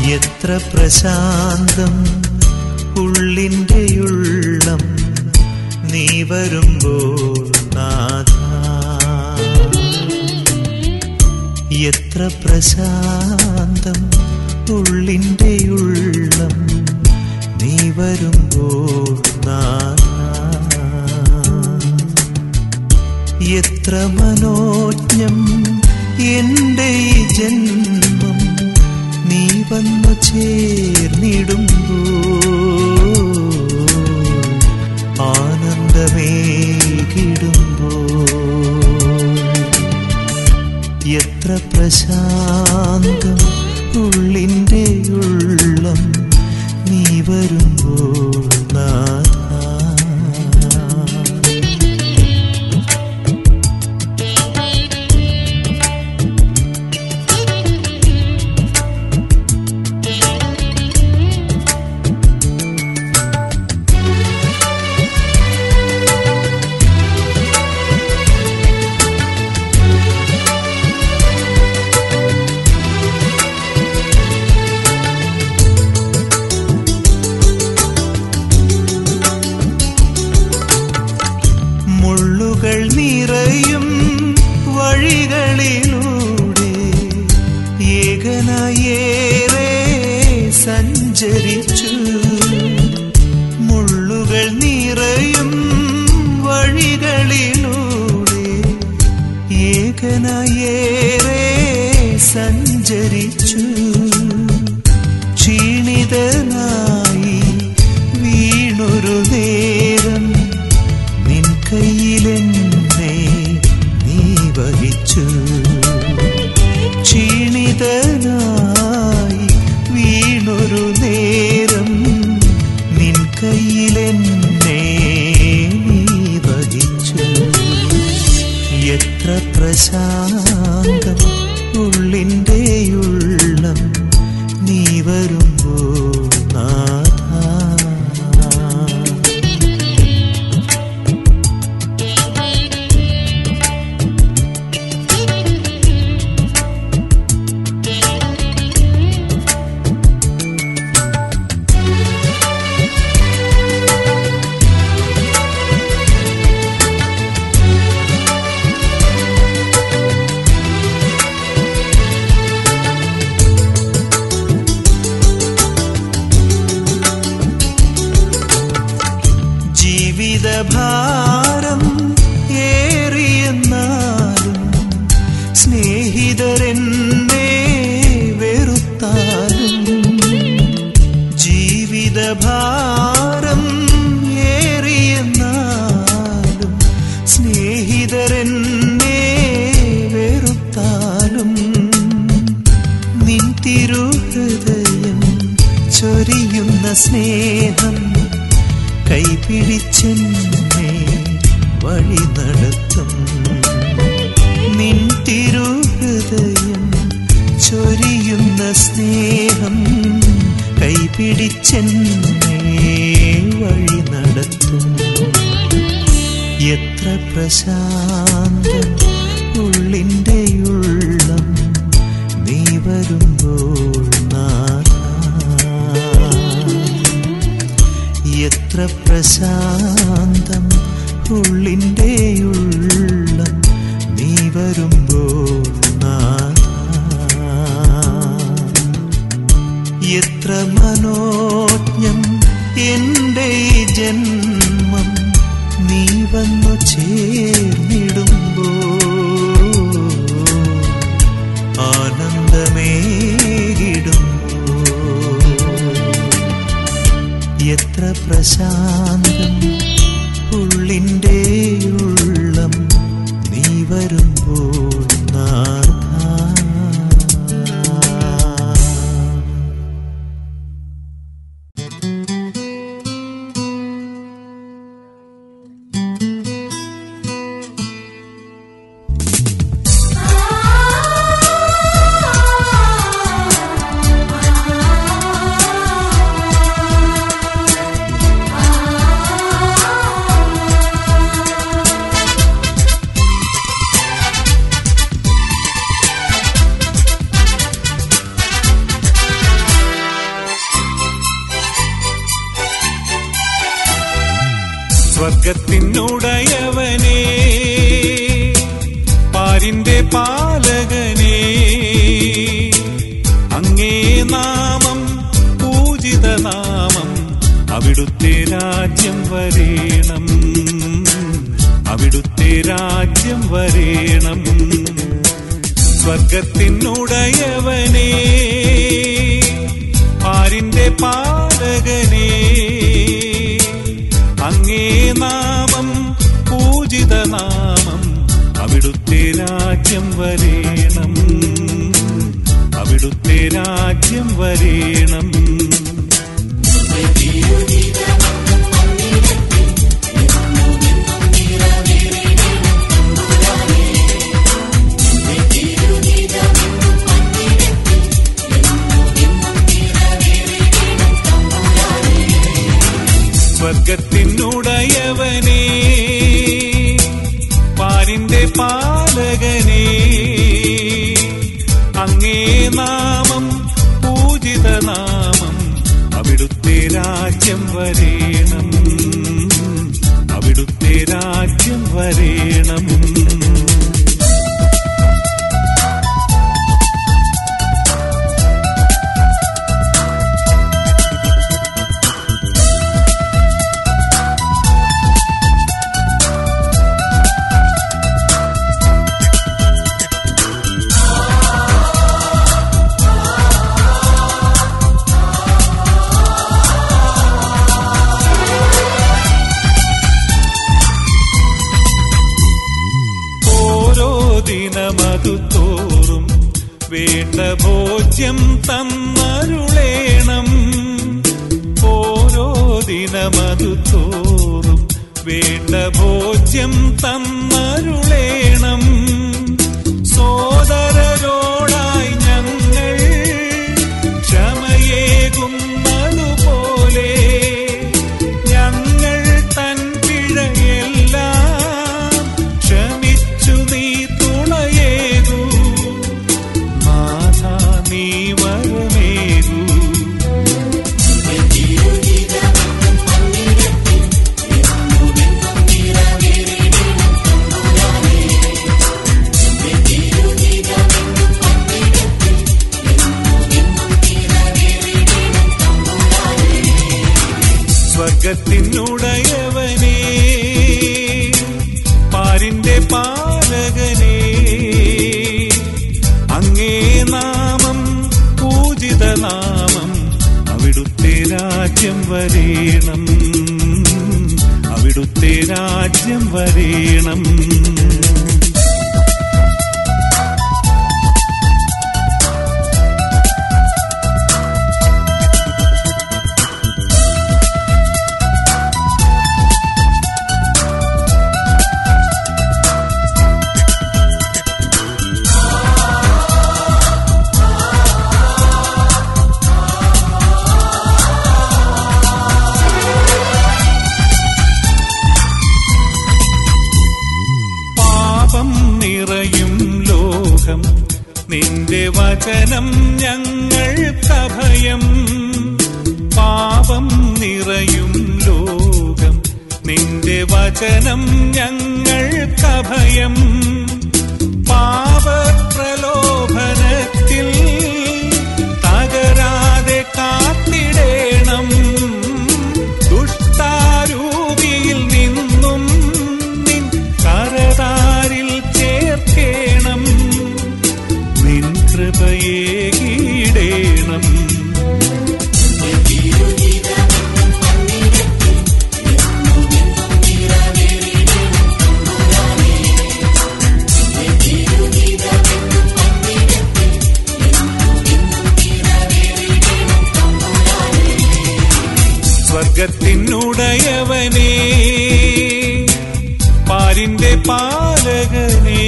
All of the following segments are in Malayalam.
എത്ര പ്രശാന്തം ഉള്ളിൻ്റെ ഉള്ളം നീ വരുമ്പോൾ നാഥ എത്ര പ്രശാന്തം ഉള്ളിൻ്റെ ഉള്ളം നീ വരുമ്പോൾ നാഥ എത്ര മനോജ്ഞം എൻ്റെ ഈ ജന്മം നീ വന്നു ചേർന്നിടുമ്പോ ആനന്ദമേകിടുമ്പോ എത്ര പ്രശാന്തം ഉള്ളിൻ്റെ ഉള്ളം നീ വരുമ്പോൾ നാഥ മുള്ളുകൾ നിറയും വഴികളിലൂടെ ഏകനായേറെ സഞ്ചരിച്ചു മുള്ളുകൾ നിറയും വഴികളിലൂടെ ഏകനായേറെ സഞ്ചരിച്ചു ക്ഷീണിതനായി വീണൊരു നേരം നിൻ കയ്യിലെന്നെ നീ വഹിച്ചു ക്ഷീണിതനായി വീണൊരു നേരം നിൻ കയ്യിലെന്നെ നീ വഹിച്ചു എത്ര പ്രശാന്തം ഉള്ളിൻ്റെ ഉള്ളം നീ വരുമ്പോൾ നാഥ ജീവിതഭാരം ഏറിയെന്നാലും സ്നേഹിതരെന്നെ വെറുത്താലും ജീവിതഭാരം ഏറിയെന്നാലും സ്നേഹിതരെന്നെ വെറുത്താലും നിൻ തിരുഹൃദയം ചൊരിയുന്ന സ്നേഹം കൈപിടിച്ചെന്നെ വഴി നടത്തും നിൻ തിരുഹൃദയം ചൊരിയുന്ന സ്നേഹം കൈപിടിച്ചെന്നെ വഴി നടത്തും എത്ര പ്രശാന്തം ഉള്ളിൻ്റെ ഉള്ളം നീ വരുമ്പോൾ നാഥ എത്ര പ്രശാന്തം ഉള്ളിൻ്റെ ഉള്ളം നീ വരുമ്പോൾ നാഥ എത്ര മനോജ്ഞം എൻ്റെ ഈ ജന്മം നീ വന്നു ചേർന്നിടുമ്പോ ആനന്ദമേകിടുമ്പോ എത്ര പ്രശാന്തം ഉള്ളിൻ്റെ ഉള്ളം നീ വരുമ്പോൾ നാഥ ആ സ്വർഗത്തിനുടയവനേ പാരിന്റെ പാലകനേ അങ്ങേ നാമം പൂജിത നാമം അവിടുത്തെ രാജ്യം വരേണം അവിടുത്തെ രാജ്യം വരേണം സ്വർഗത്തിനുടയവനേ പാരിന്റെ പാലകനേ അങ്ങേ നാമം പൂജിത നാമം അവിടുത്തെ രാജ്യം വരേണം അവിടുത്തെ രാജ്യം വരേണം സ്വർഗത്തിനുടയവനേ പാരിന്റെ പാലകനേ അങ്ങേ നാമം പൂജിത നാമം അവിടുത്തെ രാജ്യം വരേണം അവിടുത്തെ രാജ്യം വരേണം ഓരോ ദിനമതു തോറും വേണ്ട ഭോജ്യം തന്നരുളേണം ഓരോ ദിനമതു തോറും വേണ്ട ഭോജ്യം തന്നരുളേണം സോദരരോടായി ഞങ്ങൾ ക്ഷമയേകുന്നതുപോലെ ഞങ്ങൾ തൻ പിഴയെല്ലാം ക്ഷമിച്ചു നീ തുണയേകൂ നാഥ നീ വരമേകൂ സ്വർഗത്തിനുടയവനേ പാരിന്റെ പാലകനേ അങ്ങേ നാമം പൂജിത നാമം അവിടുത്തെ രാജ്യം വരേണം അവിടുത്തെ രാജ്യം വരേണം പാപം നിറയും ലോകം നിന്റെ വചനം ഞങ്ങൾക്കഭയം പാപം നിറയും ലോകം നിന്റെ വചനം ഞങ്ങൾക്കഭയം പാപപ്രലോഭനത്തിൽ തകരാതെ കാത്തിടേണം ദുഷ്ടാരൂപിയിൽ നിന്നും നിൻ കരതാരിൽ ചേർക്കേണം നിൻ കൃപയേകിടേണം സ്വർഗത്തിനുടയവനേ പാരിന്റെ പാലകനേ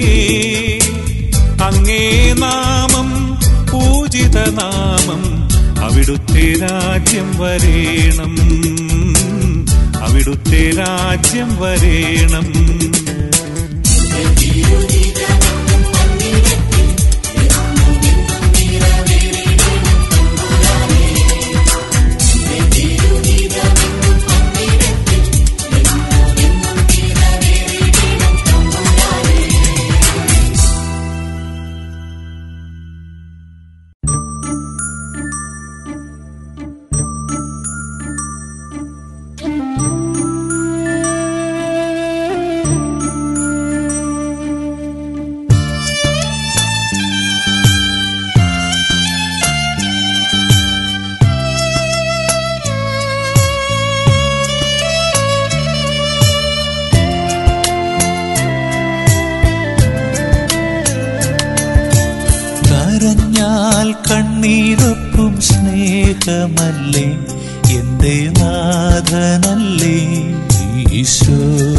അങ്ങേ നാമം പൂജിത നാമം അവിടുത്തെ രാജ്യം വരേണം അവിടുത്തെ രാജ്യം വരേണം കണ്ണീരൊപ്പും സ്നേഹമല്ലേ എന്റെ നാഥനല്ലേ ഈശോ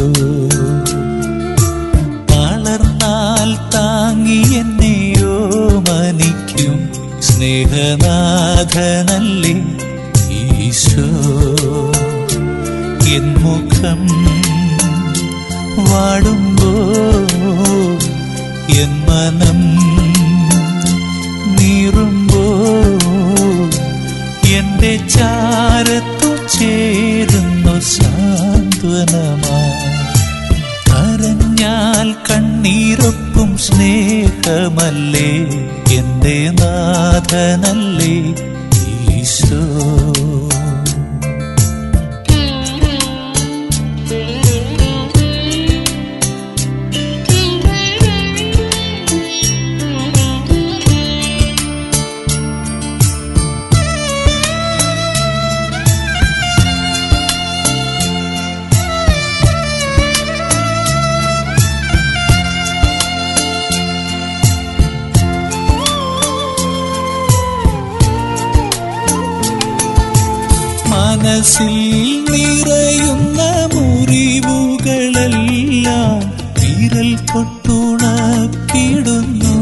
തളർന്നാൽ താങ്ങി എന്നെയോ മനിക്കും സ്നേഹനാഥനല്ലേ ഈശോ എൻ മുഖം വാടുമ്പോ എൻ മനം നീറുമ്പോ എന്റെ ചാരത്തു ചേരുന്നു സാന്ത്വനമാ കരഞ്ഞാൽ കണ്ണീരൊപ്പും സ്നേഹമല്ലേ എന്റെ നാഥനല്ലേ ഈശോ മനസ്സിൽ നിറയുന്ന മുറിവുകളെല്ലാം വിരൽ കൊട്ടുണക്കിടുന്നു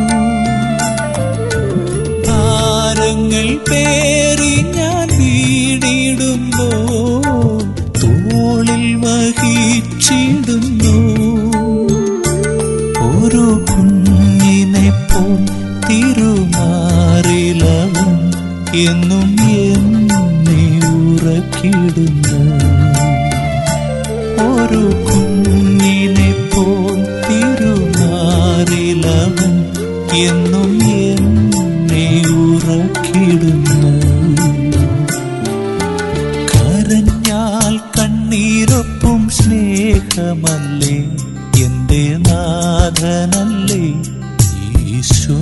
ഭാരങ്ങൾ പേറി ഞാൻ വീടിടുമ്പോ തോളിൽ വഹിച്ചിടുന്നു ഒരു കുഞ്ഞിനെ പോൽ തിരുമാറിലവൻ എന്നും എന്നെ ഉറക്കിടുന്നു ഒരു കുഞ്ഞിനെ പോൽ തിരുമാറിലവൻ എന്നും എന്നെ ഉറക്കിടുന്നു കരഞ്ഞാൽ കണ്ണീരൊപ്പും സ്നേഹമല്ലേ എന്റെ നാഥനല്ലേ ഈശോ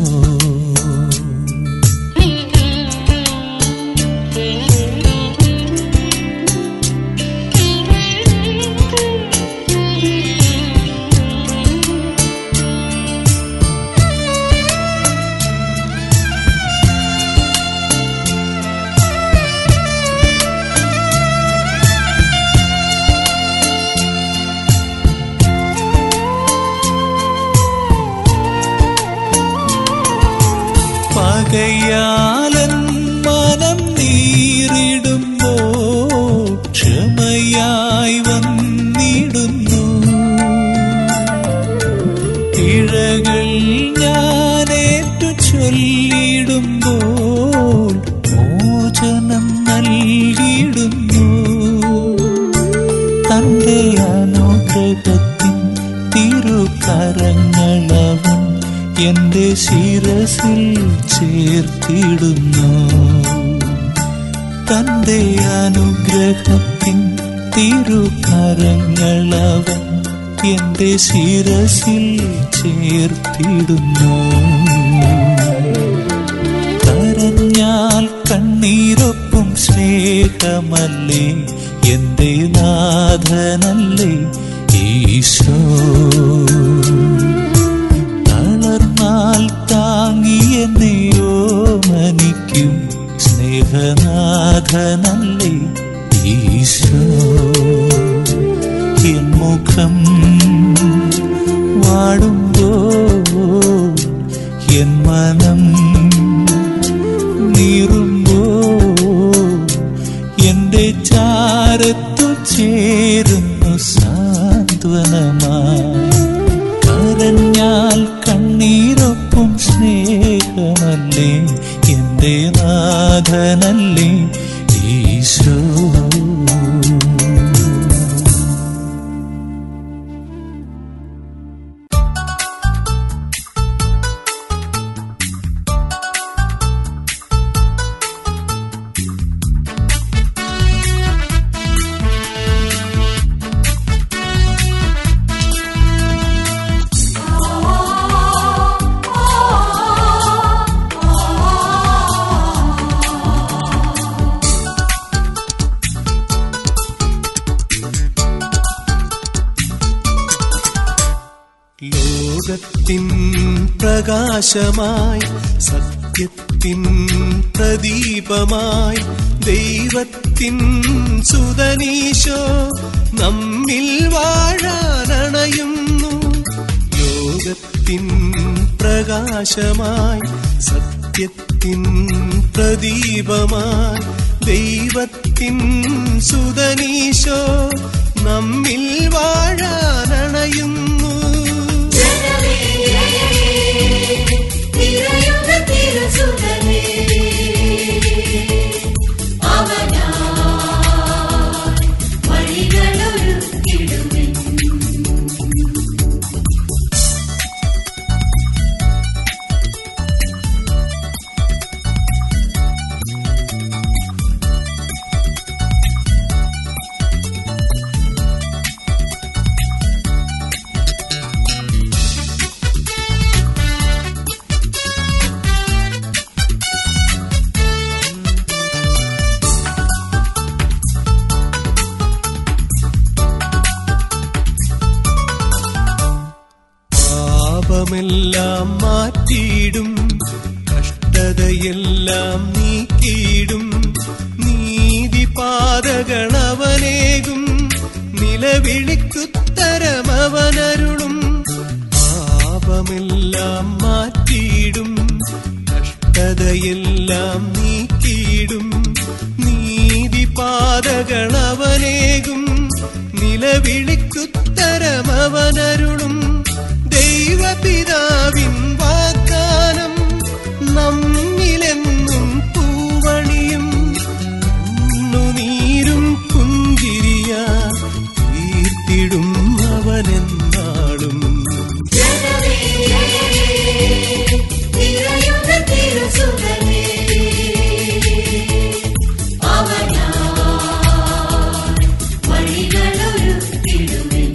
പകയാലൻ മനം നീറിടുമ്പോ ക്ഷമയായി വന്നിടുന്നു ഇഴകൾ ഞാനേറ്റു ചൊല്ലിടുമ്പോൾ മോചനം നൽകിയിടുന്നു തന്റെ അനുഗ്രഹത്തിൻ തിരുകരങ്ങളവൻ എന്റെ ശിരസിൽ ചേർത്തിടുന്നു തന്റെ അനുഗ്രഹത്തിൻ തിരുകരങ്ങളവൻ എന്റെ ശിരസിൽ ചേർത്തിടുന്നു കരഞ്ഞാൽ കണ്ണീരൊപ്പും സ്നേഹമല്ലേ എന്റെ നാഥനല്ലേ ഈശോ തളർന്നാൽ താങ്ങി എന്നെയോ മനിക്കും സ്നേഹനാഥനല്ലേ ഈശോ എൻ മുഖം വാടുമ്പോ എൻ മനം നീറുമ്പോ എന്റെ ചാരത്തു ചേരുന്നു സാന്ത്വനമായി കരഞ്ഞാൽ കണ്ണീരൊപ്പും സ്നേഹമല്ലേ എന്റെ നാഥനല്ലേ ഈശോ ആ ലോകത്തിൻ പ്രകാശമായി സത്യത്തിൻ പ്രദീപമായി ദൈവത്തിൻ സുതനീശോ നമ്മിൽ വാഴാനണയുന്നു ലോകത്തിൻ പ്രകാശമായി സത്യത്തിൻ പ്രദീപമായി ദൈവത്തിൻ സുതനീശോ നമ്മിൽ വാഴാനണയുന്നു ജനമേ തിരയുക തിരുസുതനേ അവനാ വഴികളൊരുക്കിടുവിൻ പാപമെല്ലാം മാറ്റിയിടും കഷ്ടതയെല്ലാം നീക്കിയിടും നീതിപാതകളവനേകും നിലവിളിക്കുത്തരമവനരുളും പാപമെല്ലാം മാറ്റിയിടും കഷ്ടതയെല്ലാം നീക്കിയിടും നീതിപാതകളവനേകും നിലവിളിക്കുത്തരമവനരുളും ദൈവപിതാവിൻ വാഗ്ദാനം നമ്മിലെന്നും പൂവണിയും കണ്ണുനീരും പുഞ്ചിരിയ തീർത്തിടും അവനെന്നാളും ജനമേ തിരയുക തിരുസുതനേ അവനാ വഴികളൊരുക്കിടുവിൻ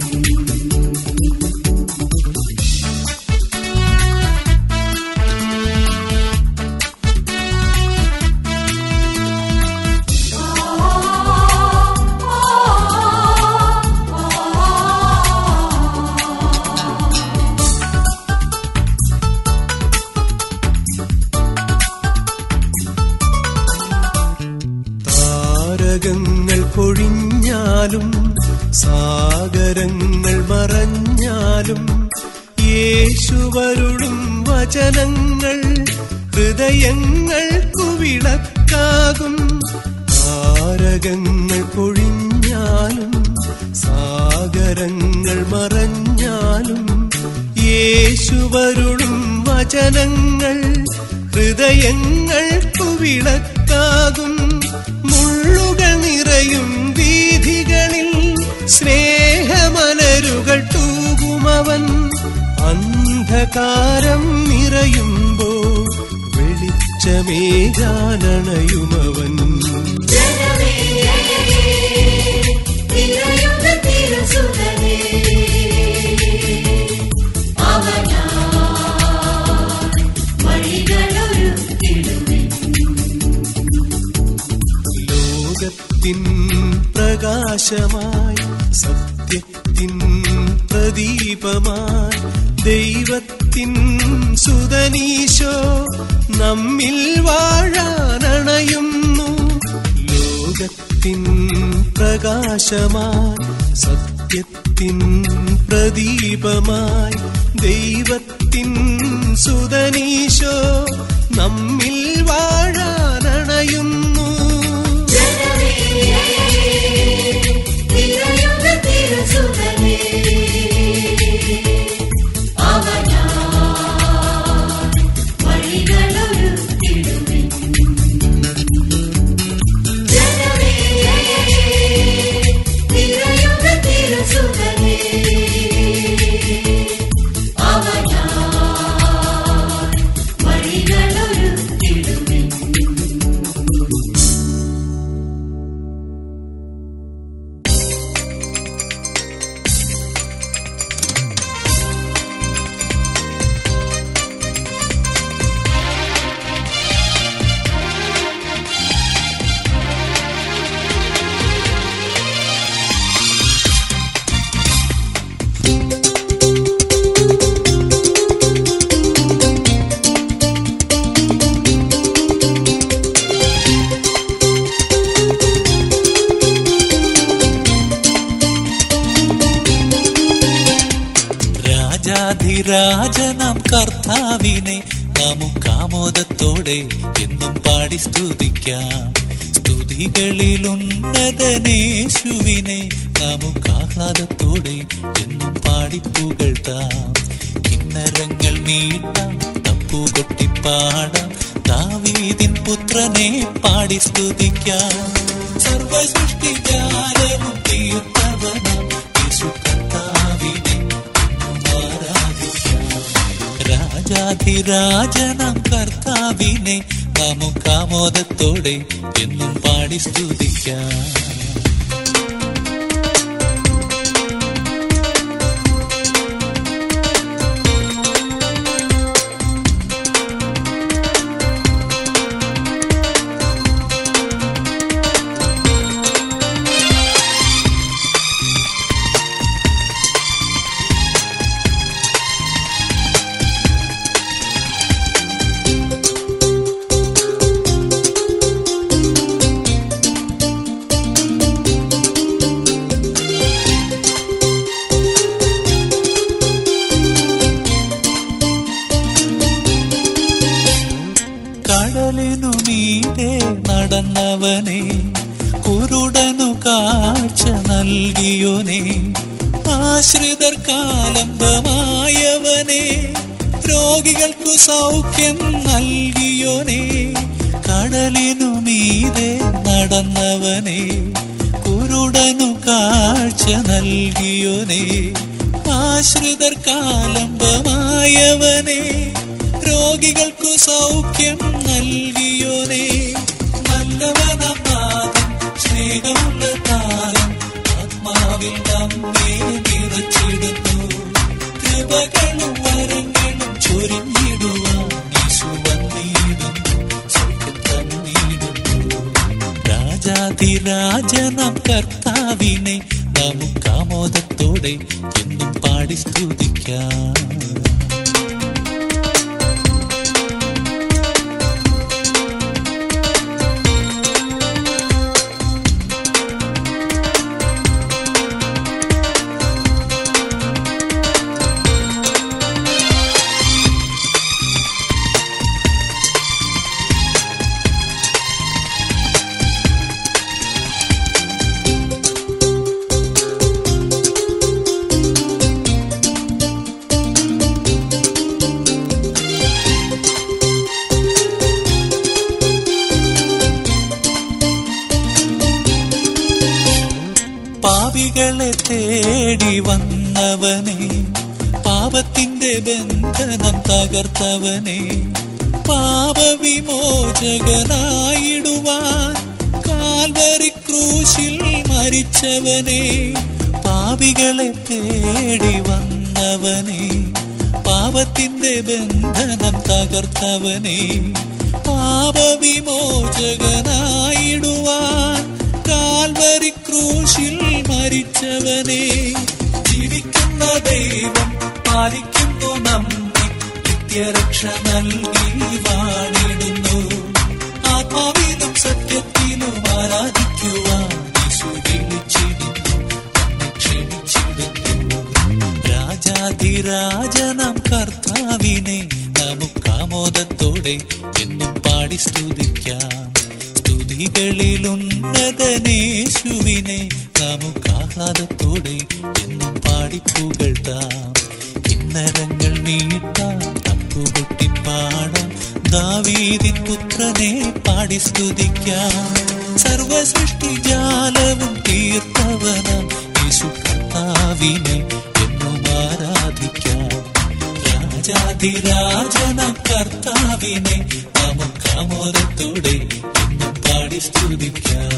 താരകങ്ങൾ പൊഴിഞ്ഞാലും സാഗരങ്ങൾ മറഞ്ഞാലും യേശുവരുളും വചനങ്ങൾ ഹൃദയങ്ങൾക്കു വിളക്കാകും താരകങ്ങൾ പൊഴിഞ്ഞാലും സാഗരങ്ങൾ മറഞ്ഞാലും യേശുവരുളും വചനങ്ങൾ ഹൃദയങ്ങൾക്കു വിളക്കാകും മുള്ളുകൾ നിറയും വീഥികളിൽ സ്നേഹമലരുകൾ തൂകുമവൻ അന്ധകാരം നിറയുമ്പോ വെളിച്ചമേകാനണയുമവൻ ജനമേ തിരയുക തിരുസുതനേ അവനാ വഴികളൊരുക്കിടുവിൻ ലോകത്തിൻ പ്രകാശമായി സത്യത്തിൻ പ്രദീപമായി ദൈവത്തിൻ സുതനീശോ നമ്മിൽ വാഴാനണയുന്നു ലോകത്തിൻ പ്രകാശമായി സത്യത്തിൻ പ്രദീപമായി ദൈവത്തിൻ സുതനീശോ നമ്മിൽ വാഴാനണയുന്നു ജനമേ തിരയുക തിരുസുതനേ അവനാ വഴികളൊരുക്കിടുവിൻ ജനമേ തിരയുക തിരുസുതനേ അവനാ വഴികളൊരുക്കിടുവിൻ രാജാധിരാജനാം കർത്താവിനെ നമുക്കാമോദത്തോടെ എന്നും പാടി സ്തുതിക്കാം സ്തുതികളിൽ ഉന്നതനേശുവിനെ നമുക്കാഹ്ലാദത്തോടെ എന്നും പാടി പുകഴ്ത്താം കിന്നരങ്ങൾ നീട്ടാം തപ്പുകൊട്ടിപ്പാടാം ദാവീദിൻ പുത്രനെ പാടി സ്തുതിക്കാം സർവസൃഷ്ടിജാലവും തീർത്തവനാം യേശു കർത്താവിനെ എന്നും ആരാധിക്കാം രാജാധിരാജനാം കർത്താവിനെ നമുക്കാമോദത്തോടെ എന്നും പാടി സ്തുതിക്കാം കടലിനു മീതെ നടന്നവനെ കുരുടനു കാഴ്ച നൽകിയോനെ ആശ്രിതർക്കാലംബമായവനെ രോഗികൾക്കു സൗഖ്യം നൽകിയോനെ കടലിനു മീതെ നടന്നവനെ കുരുടനു കാഴ്ച നൽകിയോനെ ആശ്രിതർക്കാലംബമായവനെ രോഗികൾക്കു സൗഖ്യം നൽകിയോനെ നല്ലവനാഥൻ സ്നേഹമുള്ള താരം ആത്മാവിൽ നമ്മെ നിറച്ചിടുന്നു കൃപകളും വരങ്ങളും ചൊരിഞ്ഞിടുവാൻ യേശു വന്നിടുന്നു സ്വർഗ്ഗം തന്നിടുന്നു രാജാതിരാജനാം കർത്താവിനെ നമുക്കാമോദത്തോടെ എന്നും പാടി സ്തുതിക്കാം പാപികളെ തേടി വന്നവനെ പാപത്തിന്റെ ബന്ധനം തകർത്തവനെ പാപവിമോചകനായിടുവാൻ കാൽവരി ക്രൂശിൽ മരിച്ചവനെ പാപികളെ തേടി വന്നവനെ പാപത്തിന്റെ ബന്ധനം തകർത്തവനെ പാപവിമോചകനായിടുവാൻ കാൽവരി ക്രൂശിൽ മരിച്ചവനെ ജീവിക്കുന്ന ദൈവം പാലിക്കുന്നു നമ്മെ നിത്യരക്ഷ നൽകി വാണിടുന്നു ആത്മാവിനും സത്യത്തിനും ആരാധിക്കുവാൻ യേശു വിളിച്ചിടുന്നു നമ്മെ ക്ഷണിച്ചിടുന്നു രാജാധിരാജനാം കർത്താവിനെ നമുക്കാമോദത്തോടെ എന്നും പാടി സ്തുതിക്കാം സ്തുതികളിൽ ഉന്നതനേശുവിനെ നമുക്കാഹ്ലാദത്തോടെ എന്നും പാടി പുകഴ്ത്താം കിന്നരങ്ങൾ നീട്ടാം തപ്പുകൊട്ടി പാടാം ദാവീദിൻ പുത്രനെ പാടി സ്തുതിക്കാം സർവസൃഷ്ടിജാലവും തീർത്തവനാം യേശു കർത്താവിനെ എന്നും ആരാധിക്കാം രാജാതിരാജനാം കർത്താവിനെ നമുക്കാമോദത്തോടെ എന്നും പാടി സ്തുതിക്കാം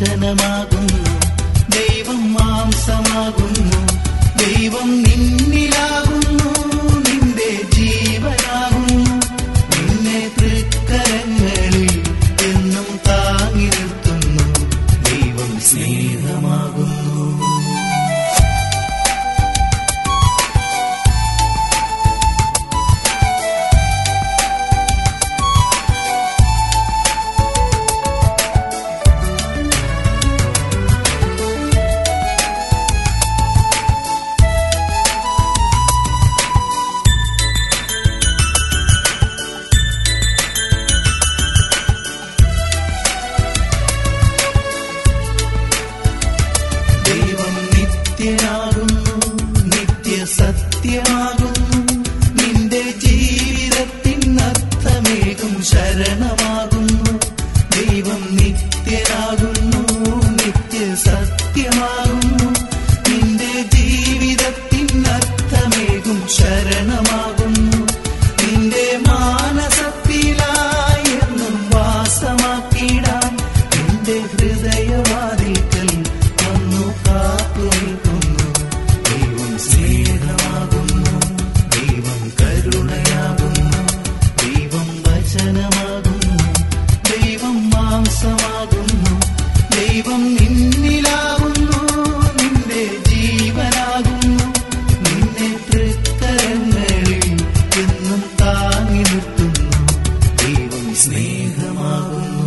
വചനമാകുന്നു ദൈവം മാംസമാകുന്നു ദൈവം നിന്നിലാകുന്നു നിന്റെ ജീവനാകുന്നു നിന്നെ തൃക്കരങ്ങളിൽ എന്നും താങ്ങി നിർത്തുന്നു ദൈവം സ്നേഹമാകുന്നു ദൈവം നിത്യനാകുന്നു നിത്യസത്യമാകുന്നു നിന്റെ ജീവിതത്തിൻ അർത്ഥമേകും ശരണമാകുന്നു ദൈവം നിത്യനാകുന്നു നിത്യസത്യമാകുന്നു നിന്റെ ജീവിതത്തിൻ അർത്ഥമേകും ശരണമാകുന്നു നിന്റെ മാനസത്തിലായി എന്നും വാസമാക്കിടാൻ നിന്റെ ഹൃദയവാതിൽക്കൽ വന്നു കാത്തു നിൽക്കുന്നു ദൈവം സ്നേഹമാകുന്നു ദൈവം കരുണയാകുന്നു ദൈവം വചനമാകുന്നു ദൈവം മാംസമാകുന്നു ദൈവം നിന്നിലാകുന്നു നിന്റെ ജീവനാകുന്നു നിന്നെ തൃക്കരങ്ങളിൽ എന്നും താങ്ങി നിർത്തുന്നു ദൈവം സ്നേഹമാകുന്നു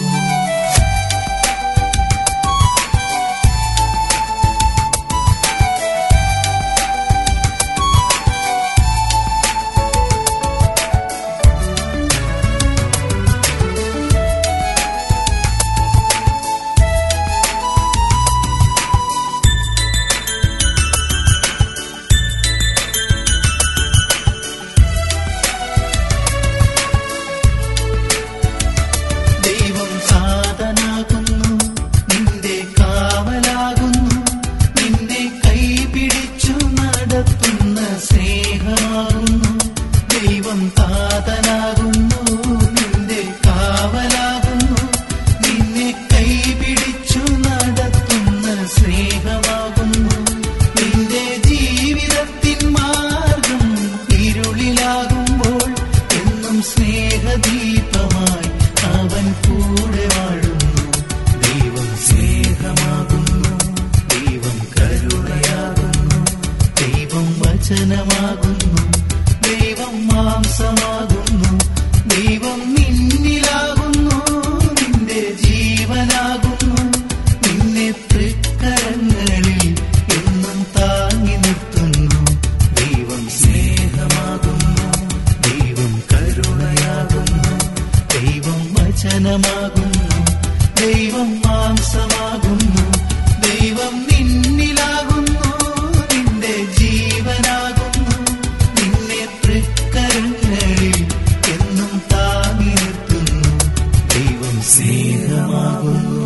ദൈവം സാധനാകുന്നു നിന്റെ കാവലാകുന്നു നിന്നെ കൈപിടിച്ചു നടത്തുന്ന സ്നേഹമാകുന്നു ദൈവം താതനാകുന്നു നിന്റെ കാവലാകുന്നു നിന്നെ കൈപിടിച്ചു നടത്തുന്ന സ്നേഹമാകുന്നു നിന്റെ ജീവിതത്തിൻ മാർഗം ഇരുളിലാകുമ്പോൾ എന്നും സ്നേഹദീപമായി അവൻ കൂടെ വാഴുന്നു ദൈവം സ്നേഹമാകുന്നു ദൈവം കരുണയാകുന്നു ദൈവം വചനമാകുന്നു ദൈവം മാംസമാകുന്നു ദൈവം നിന്നിലാകുന്നു നിന്റെ ജീവനാകുന്നു നിന്നെ തൃക്കരങ്ങളിൽ എന്നും താങ്ങി നിർത്തുന്നു ദൈവം സ്നേഹമാകുന്നു ദൈവം കരുണയാകുന്നു ദൈവം വചനമാകുന്നു ദൈവം മാംസമാകുന്നു ദൈവം നിന്നിലാകുന്നു നിന്റെ ജീവനാകുന്നു നിന്നെ തൃക്കരങ്ങളിൽ എന്നും താങ്ങി നിർത്തുന്നു ദൈവം സ്നേഹമാകുന്നു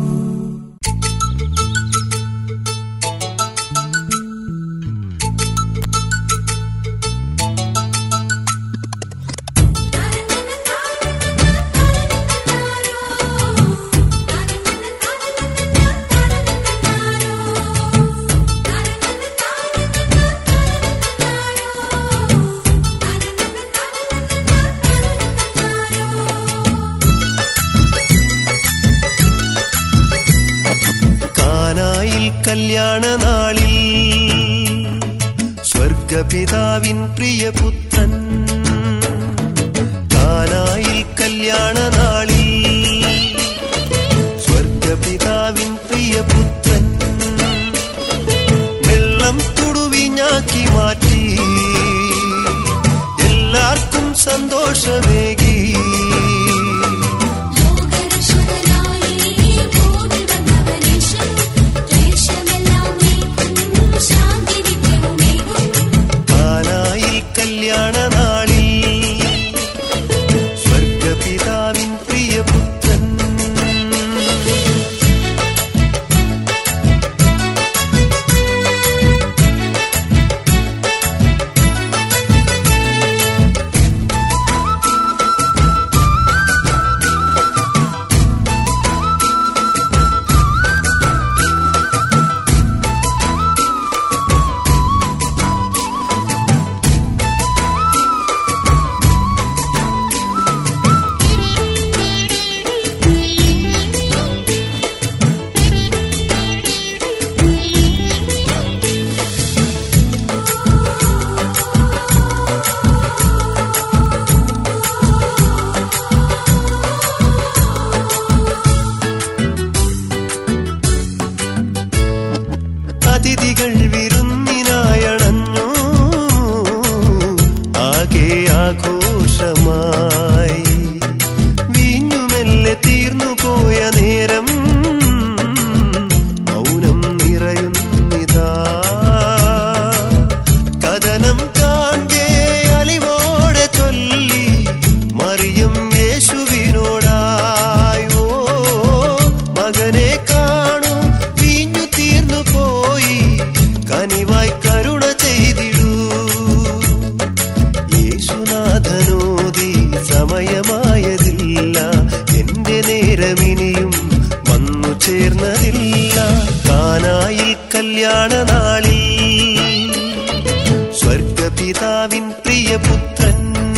കാനായിൽ കല്യാണ നാളിൽ സ്വർഗപിതാവിൻ പ്രിയപുത്രൻ കാനായിൽ കല്യാണ നാളിൽ സ്വർഗപിതാവിൻ പ്രിയപുത്രൻ വെള്ളം തുടുവിഞ്ഞാക്കി മാറ്റി എല്ലാവർക്കും സന്തോഷമേകി കാനായിൽ കല്യാണ നാളിൽ സ്വർഗപിതാവിൻ പ്രിയ പോയ നേരം മൗനം നിറയുന്നിതാ കഥനം കാൺകേ അലിവോടെ ചൊല്ലി മറിയും യേശുവിനോടായോ മകനെ കാണൂ വീഞ്ഞു തീർന്നു പോയി കനിവായി കരുണ ചെയ്തിടൂ യേശുനാഥനോതി സമയമായതില്ല എന്റെ നേരമിനിയും വന്നു ചേർന്നതില്ല കാനായിൽ കല്യാണ നാളിൽ സ്വർഗപിതാവിൻ പ്രിയപുത്രൻ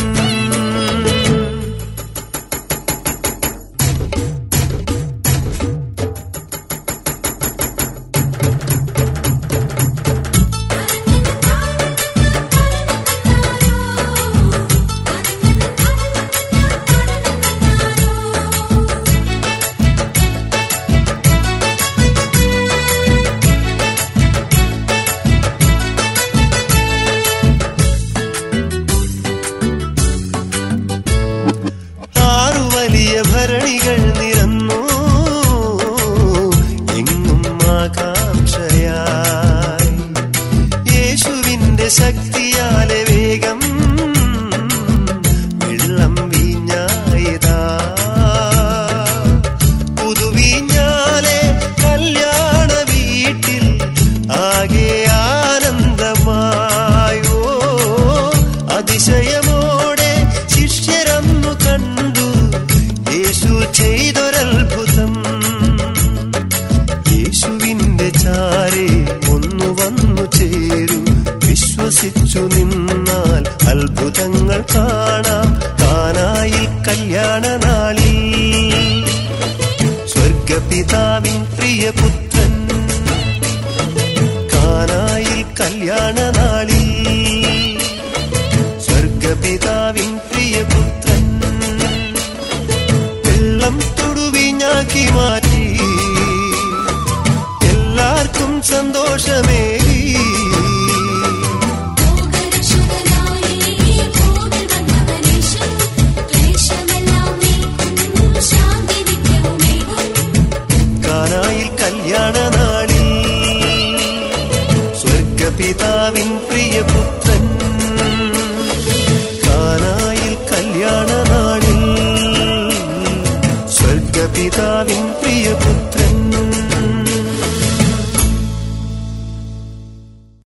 ആറു വലിയ ഭരണികൾ നിരന്നു എങ്ങും ആകാംക്ഷയായി യേശുവിന്റെ ശക്തിയാലെ വേഗം വെള്ളം വീഞ്ഞായതാ പുതുവീഞ്ഞാലെ കല്യാണ വീട്ടിൽ ആകെ ആനന്ദമായോ അതിശയമോടെ ശിഷ്യരന്നു കണ്ടു യേശു ചെയ്തൊരത്ഭുതം യേശുവിന്റെ ചാരെ ഒന്നു വന്നു ചേരും വിശ്വസിച്ചു നിന്നാൽ അത്ഭുതങ്ങൾ കാണാം കാനായി കല്യാണ നാളിൽ സ്വർഗപിതാവിൻ പ്രിയപുത്രൻ കാനായിൽ കല്യാണ നാളിൽ സ്വർഗപിതാവിൻ പ്രിയപുത്രൻ വെള്ളം തുടുവിഞ്ഞാക്കി മാറ്റി എല്ലാവർക്കും സന്തോഷമേകി കാനായിൽ കല്യാണ നാളിൽ സ്വർഗപിതാവിൻ പ്രിയപുത്രൻ കാനായിൽ കല്യാണ നാളിൽ സ്വർഗപിതാവിൻ പ്രിയപുത്രൻ